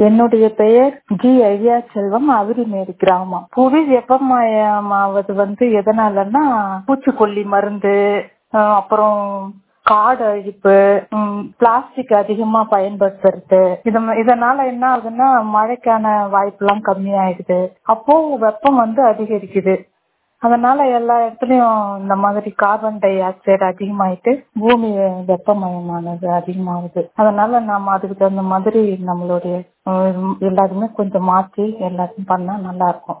என்னுடைய பெயர் ஜி ஐயா செல்வம் அவிரிமேடு கிராமம் புவி வெப்பமயமாவது வந்து எதனாலன்னா பூச்சிக்கொல்லி மருந்து அஹ் அப்புறம் காடு அழிப்பு பிளாஸ்டிக் அதிகமா பயன்படுத்துறது இது இதனால என்ன ஆகுதுன்னா மழைக்கான வாய்ப்பு எல்லாம் கம்மியாயிடுது அப்போ வெப்பம் வந்து அதிகரிக்குது அதனால எல்லா இடத்துலயும் இந்த மாதிரி கார்பன் டை ஆக்சைடு அதிகமாயிட்டு பூமி வெப்பமயமானது அதிகமாகுது அதனால நாம அதுக்கு தகுந்த மாதிரி நம்மளுடைய அஹ் எல்லாருமே கொஞ்சம் மாற்றி எல்லாத்தையும் பண்ணா நல்லா இருக்கும்